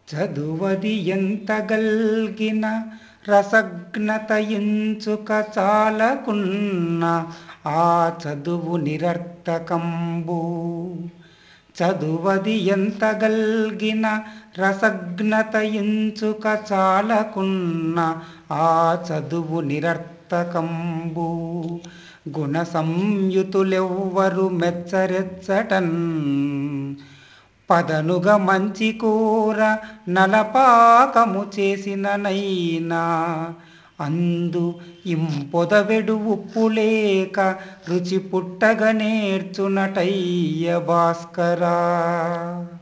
చదువది ఎంత గల్గిన రసజ్ఞత ఎంచుక చాలకున్న ఆ చదువు నిరర్థకంబు చదువది ఎంత గల్గిన రసజ్ఞత ఎంచుక చాలకున్న ఆ చదువు నిరర్థకంబు గుణ సంయుతులెవ్వరు మెచ్చరెచ్చటన్ పదనుగ మంచి కూర నలపాకము చేసిననైనా అందు ఇంపొదవెడు ఉప్పు లేక రుచి పుట్టగ నేర్చునటయ్య భాస్కరా